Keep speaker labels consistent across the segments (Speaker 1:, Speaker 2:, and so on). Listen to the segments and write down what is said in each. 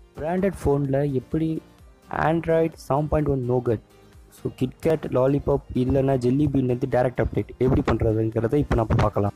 Speaker 1: branded ஃபோனில் எப்படி Android seven point one Nougat so KitKat Lollipop இல்லைன்னா ஜெல்லி பீன்லேருந்து டேரக்ட் அப்டேட் எப்படி பண்ணுறதுங்கிறத இப்போ நம்ம பார்க்கலாம்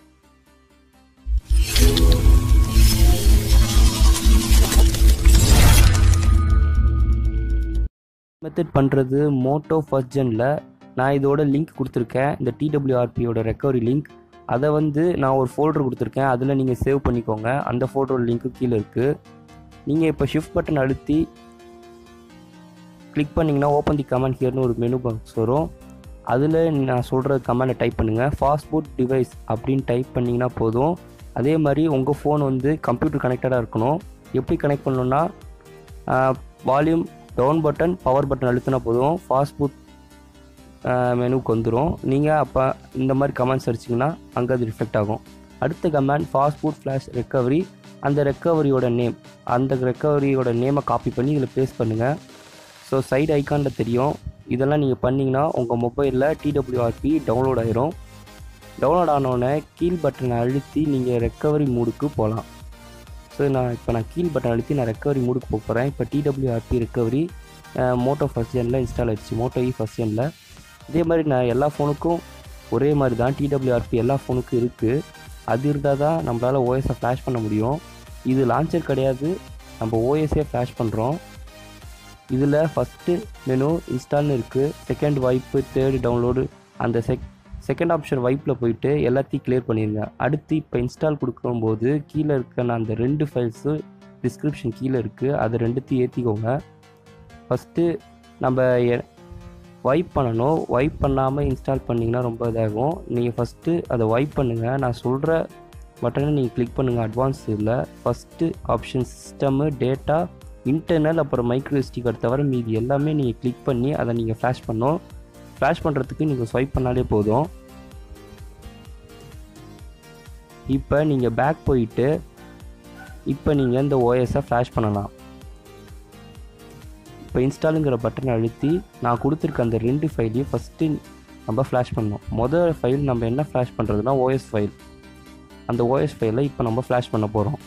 Speaker 1: மெத்தட் பண்ணுறது மோட்டோ ஃபர்ஸ்ட் ஜெனில் நான் இதோட லிங்க் கொடுத்துருக்கேன் இந்த டிடபிள்யூஆர்பியோட ரெக்கவரி லிங்க் அதை வந்து நான் ஒரு ஃபோல்டர் கொடுத்துருக்கேன் அதில் நீங்கள் சேவ் பண்ணிக்கோங்க அந்த ஃபோல்டரோட லிங்க்கு கீழே இருக்குது நீங்கள் இப்போ ஷிஃப்ட் பட்டன் அழுத்தி கிளிக் பண்ணிங்கன்னா ஓப்பன் தி கமெண்ட் ஹியர்னு ஒரு மெனு பாக்ஸ் வரும் அதில் நான் சொல்கிற கமெண்டை டைப் பண்ணுங்கள் ஃபாஸ்ட் ஃபுட் டிவைஸ் அப்படின்னு டைப் பண்ணிங்கன்னா போதும் அதே மாதிரி உங்கள் ஃபோன் வந்து கம்ப்யூட்டர் கனெக்டடாக இருக்கணும் எப்படி கனெக்ட் பண்ணணுன்னா volume down button power button அழுத்தினா போதும் ஃபாஸ்ட் ஃபுட் மெனுக்கு வந்துடும் நீங்கள் அப்போ இந்த மாதிரி கமெண்ட்ஸ் அடிச்சிங்கன்னா அங்கே அது ரிஃப்ளெக்ட் ஆகும் அடுத்த command fastboot flash recovery அந்த ரெக்கவரியோட நேம் அந்த ரெக்கவரியோட நேமை காப்பி பண்ணி இதில் பேஸ்ட் பண்ணுங்கள் ஸோ சைடு ஐக்கானில் தெரியும் இதெல்லாம் நீங்கள் பண்ணிங்கன்னா உங்கள் மொபைலில் டிடபிள்யூஆர்பி டவுன்லோட் ஆயிரும் டவுன்லோட் ஆனோடனே கீழ் பட்டனை அழுத்தி நீங்கள் ரெக்கவரி மூடுக்கு போகலாம் ஸோ நான் இப்போ நான் கீழ் பட்டன் அழுத்தி நான் ரெக்கவரி மூடுக்கு போக போகிறேன் இப்போ டிடபிள்யூஆர்பி ரெக்கவரி மோட்டோ ஃபஸ்ட் ஜெனில் இன்ஸ்டால் ஆயிடுச்சு மோட்டோ இ ஃபஸ்ட் ஜெனில் இதே மாதிரி நான் எல்லா ஃபோனுக்கும் ஒரே மாதிரி தான் டிடபிள்யூஆர்பி எல்லா ஃபோனுக்கும் இருக்குது அது இருந்தால் தான் நம்மளால் ஓஎஸை ஃப்ளாஷ் பண்ண முடியும் இது லான்ச்சர் கிடையாது நம்ம ஓஎஸே ஃப்ளாஷ் பண்ணுறோம் இதில் ஃபஸ்ட்டு மெனு இன்ஸ்டால்னு இருக்குது செகண்ட் வைப்பு தேர்டு டவுன்லோடு அந்த செக் செகண்ட் ஆப்ஷன் வைப்பில் போயிட்டு எல்லாத்தையும் கிளியர் பண்ணிடுங்க அடுத்து இப்போ இன்ஸ்டால் கொடுக்கும்போது கீழே இருக்க அந்த ரெண்டு ஃபைல்ஸு டிஸ்கிரிப்ஷன் கீழே இருக்குது அதை ரெண்டுத்தையும் ஏற்றிக்கோங்க ஃபஸ்ட்டு நம்ம வைப் பண்ணணும் வைப் பண்ணாமல் இன்ஸ்டால் பண்ணிங்கன்னா ரொம்ப இதாகும் நீங்கள் ஃபஸ்ட்டு அதை வைப் பண்ணுங்கள் நான் சொல்கிற பட்டனை நீங்கள் கிளிக் பண்ணுங்கள் அட்வான்ஸ் இதில் first option system data internal அப்புறம் மைக்ரோ எஸ்டி கார்டு தவிர மீதி எல்லாமே நீங்கள் கிளிக் பண்ணி அதை நீங்கள் ஃப்ளாஷ் பண்ணணும் ஃப்ளாஷ் பண்ணுறதுக்கு நீங்கள் ஸ்வைப் பண்ணாலே போதும் இப்போ நீங்கள் பேக் போயிட்டு இப்போ நீங்கள் இந்த ஓஎஸை ஃப்ளாஷ் பண்ணலாம் இப்போ இன்ஸ்டாலுங்கிற பட்டனை அழுத்தி நான் கொடுத்துருக்க அந்த ரெண்டு ஃபைலையும் ஃபஸ்ட்டு நம்ம ஃப்ளாஷ் பண்ணோம் மொதல் ஃபைல் நம்ம என்ன ஃப்ளாஷ் பண்ணுறதுனா ஓஎஸ் ஃபைல் அந்த ஓஎஸ் ஃபைலை இப்போ நம்ம ஃப்ளாஷ் பண்ண போகிறோம்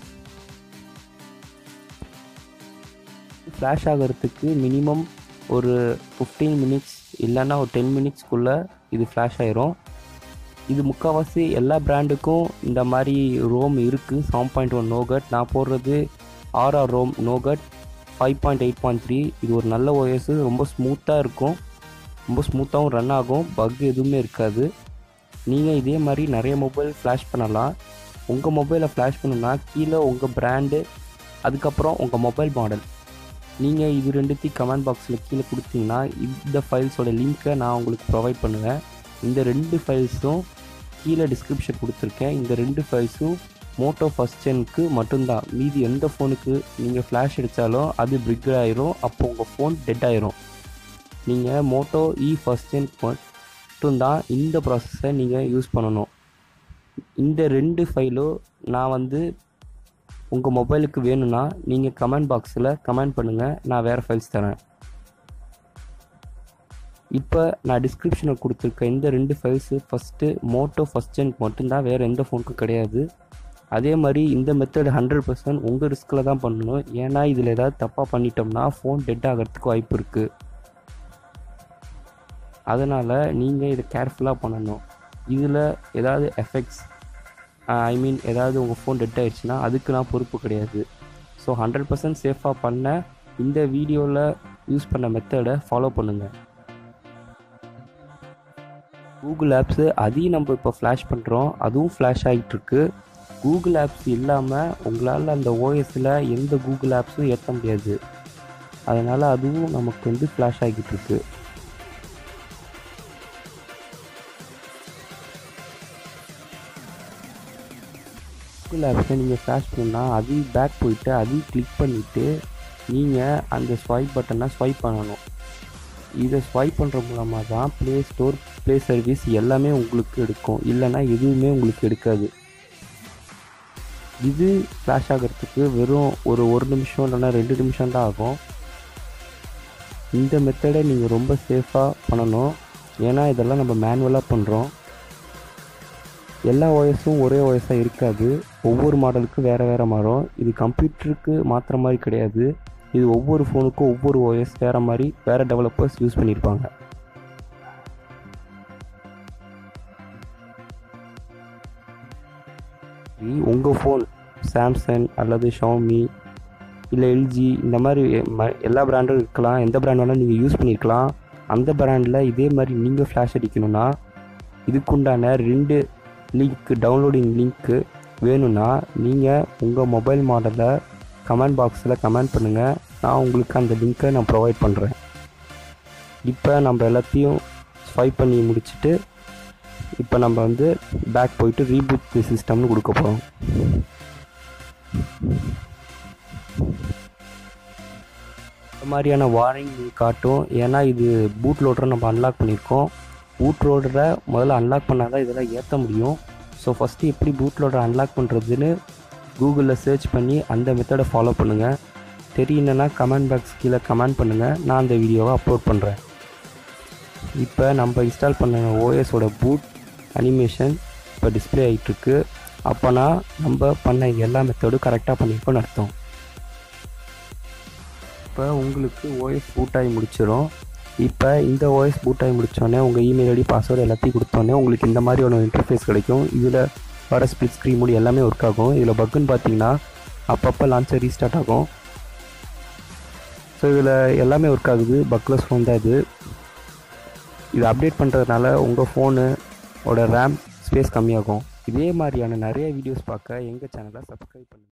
Speaker 1: ஃப்ளாஷ் ஆகிறதுக்கு மினிமம் ஒரு ஃபிஃப்டீன் மினிட்ஸ் இல்லைன்னா ஒரு டென் மினிட்ஸ்க்குள்ளே இது ஃப்ளாஷ் ஆயிரும் இது முக்கால்வாசி எல்லா பிராண்டுக்கும் இந்த மாதிரி ரோம் இருக்குது செவன் பாயிண்ட் ஒன் நோகட் நான் போடுறது RR ROM Nougat five point eight point three இது ஒரு நல்ல ஓஎஸ் ரொம்ப ஸ்மூத்தாக இருக்கும் ரொம்ப ஸ்மூத்தாகவும் ரன் ஆகும் பக் எதுவுமே இருக்காது நீங்கள் இதே மாதிரி நிறைய மொபைல் ஃப்ளாஷ் பண்ணலாம் உங்கள் மொபைலை ஃப்ளாஷ் பண்ணுன்னா கீழே உங்கள் பிராண்டு அதுக்கப்புறம் உங்கள் மொபைல் மாடல் நீங்கள் இது ரெண்டுத்தையும் கமெண்ட் பாக்ஸில் கீழே கொடுத்தீங்கன்னா இந்த ஃபைல்ஸோட லிங்க்கை நான் உங்களுக்கு ப்ரொவைட் பண்ணுவேன் இந்த ரெண்டு ஃபைல்ஸும் கீழே டிஸ்கிரிப்ஷன் கொடுத்துருக்கேன் இந்த ரெண்டு ஃபைல்ஸும் மோட்டோ ஃபஸ்ட் ஜெனுக்கு மட்டும்தான் மீதி எந்த ஃபோனுக்கு நீங்கள் ஃப்ளாஷ் அடித்தாலும் அது பிரிக் ஆயிரும் அப்போ உங்கள் ஃபோன் டெட் ஆயிரும் நீங்கள் மோட்டோ இ ஃபஸ்ட் ஜென் மட்டும்தான் இந்த ப்ராசஸை நீங்கள் யூஸ் பண்ணணும் இந்த ரெண்டு ஃபைலும் நான் வந்து உங்கள் மொபைலுக்கு வேணும்னா நீங்கள் கமெண்ட் பாக்ஸில் கமெண்ட் பண்ணுங்கள் நான் வேறு ஃபைல்ஸ் தரேன் இப்போ நான் டிஸ்கிரிப்ஷனில் கொடுத்துருக்க இந்த ரெண்டு ஃபைல்ஸு ஃபஸ்ட்டு மோட்டோ ஃபஸ்ட் ஜென்க்கு மட்டும்தான் வேறு எந்த ஃபோனுக்கும் கிடையாது அதே மாதிரி இந்த மெத்தட் ஹண்ட்ரட் பர்சன்ட் உங்கள் ரிஸ்கில் தான் பண்ணணும் ஏன்னா இதில் ஏதாவது தப்பாக பண்ணிட்டோம்னா ஃபோன் டெட் ஆகிறதுக்கு வாய்ப்பு இருக்குது அதனால் நீங்கள் இதை கேர்ஃபுல்லாக பண்ணணும் இதில் ஏதாவது எஃபெக்ட்ஸ் ஐ மீன் ஏதாவது உங்கள் ஃபோன் டெட் ஆயிடுச்சுன்னா அதுக்கு நான் பொறுப்பு கிடையாது ஸோ ஹண்ட்ரட் பர்சன்ட் சேஃபாக பண்ண இந்த வீடியோவில் யூஸ் பண்ண மெத்தடை ஃபாலோ பண்ணுங்கள் கூகுள் ஆப்ஸு அதையும் நம்ம இப்போ ஃப்ளாஷ் பண்ணுறோம் அதுவும் ஃப்ளாஷ் ஆகிட்டுருக்கு கூகுள் ஆப்ஸ் இல்லாமல் உங்களால் அந்த ஓஎஸில் எந்த கூகுள் ஆப்ஸும் ஏற்ற முடியாது அதனால் அதுவும் நமக்கு வந்து ஃப்ளாஷ் ஆகிட்டு இருக்கு கூகுள் ஆப்ஸை நீங்கள் ஃப்ளாஷ் பண்ணால் அதையும் பேக் போயிட்டு அதையும் கிளிக் பண்ணிவிட்டு நீங்கள் அந்த ஸ்வைப் பட்டனை ஸ்வைப் பண்ணணும் இதை ஸ்வைப் பண்ணுற மூலமாக தான் ப்ளே ஸ்டோர் ப்ளே சர்வீஸ் எல்லாமே உங்களுக்கு எடுக்கும் இல்லைன்னா எதுவுமே உங்களுக்கு எடுக்காது இது ஃப்ளாஷ் ஆகிறதுக்கு வெறும் ஒரு ஒரு நிமிஷம் இல்லைன்னா ரெண்டு நிமிஷம் தான் ஆகும் இந்த மெத்தடை நீங்கள் ரொம்ப சேஃபாக பண்ணணும் ஏன்னா இதெல்லாம் நம்ம மேனுவலாக பண்ணுறோம் எல்லா ஓஎஸும் ஒரே ஓஎஸாக இருக்காது ஒவ்வொரு மாடலுக்கு வேறு வேறு மாறும் இது கம்ப்யூட்டருக்கு மாற்றுற மாதிரி கிடையாது இது ஒவ்வொரு ஃபோனுக்கும் ஒவ்வொரு ஓஎஸ் வேறு மாதிரி வேறு டெவலப்பர்ஸ் யூஸ் பண்ணியிருப்பாங்க உங்கள் ஃபோன் சாம்சங் அல்லது ஷாமி இல்லை எல்ஜி இந்த மாதிரி ம- எல்லா பிராண்டும் இருக்கலாம் எந்த பிராண்ட் வேணாலும் நீங்கள் யூஸ் பண்ணியிருக்கலாம் அந்த பிராண்டில் இதே மாதிரி நீங்கள் ஃப்ளாஷ் அடிக்கணும்னா இதுக்குண்டான ரெண்டு லிங்க்கு டவுன்லோடிங் லிங்க்கு வேணும்னா நீங்கள் உங்கள் மொபைல் மாடலை கமெண்ட் பாக்ஸில் கமெண்ட் பண்ணுங்கள் நான் உங்களுக்கு அந்த லிங்க்கை நான் ப்ரொவைட் பண்ணுறேன் இப்போ நம்ம எல்லாத்தையும் ஸ்வைப் பண்ணி முடிச்சுட்டு இப்போ நம்ம வந்து பேக் போயிட்டு ரீபூட் சிஸ்டம்னு கொடுக்க போகிறோம் இந்த மாதிரியான வார்னிங் காட்டும் ஏன்னா இது பூட் லோடரை நம்ம அன்லாக் பண்ணியிருக்கோம் பூட் லோடரை முதல்ல அன்லாக் பண்ணால் தான் இதெல்லாம் ஏற்ற முடியும் ஸோ ஃபஸ்ட்டு எப்படி பூட் லோடரை அன்லாக் பண்ணுறதுன்னு கூகுளில் சர்ச் பண்ணி அந்த மெத்தடை ஃபாலோ பண்ணுங்கள் தெரியலன்னா கமெண்ட் பாக்ஸ் கீழே கமெண்ட் பண்ணுங்கள் நான் அந்த வீடியோவை அப்லோட் பண்ணுறேன் இப்போ நம்ம இன்ஸ்டால் பண்ண ஓஎஸோட பூட் அனிமேஷன் இப்போ டிஸ்ப்ளே ஆகிட்டுருக்கு அப்போனா நம்ம பண்ண எல்லா மெத்தடும் கரெக்டாக பண்ணியிருக்கோம்னு அர்த்தம் இப்போ உங்களுக்கு ஓஎஸ் பூட் ஆகி முடிச்சிடும் இப்போ இந்த ஓஎஸ் பூட் ஆகி முடித்தோடனே உங்கள் இமெயில் ஐடி பாஸ்வேர்டு எல்லாத்தையும் கொடுத்தோன்னே உங்களுக்கு இந்த மாதிரி ஒரு இன்டர்ஃபேஸ் கிடைக்கும் இதில் வர ஸ்பிளிட் ஸ்க்ரீன் மூடி எல்லாமே ஒர்க் ஆகும் இதில் பக்குன்னு பார்த்தீங்கன்னா அப்பப்போ லான்ச்சர் ரீஸ்டார்ட் ஆகும் ஸோ இதில் எல்லாமே ஒர்க் ஆகுது பக்லஸ் ஃபோன் தான் இது இது அப்டேட் பண்ணுறதுனால உங்கள் ஃபோனு ஓட ரேம் ஸ்பேஸ் கம்மியாகும் இதே மாதிரியான நிறைய வீடியோஸ் பார்க்க எங்கள் சேனலை சப்ஸ்கிரைப் பண்ணுங்கள்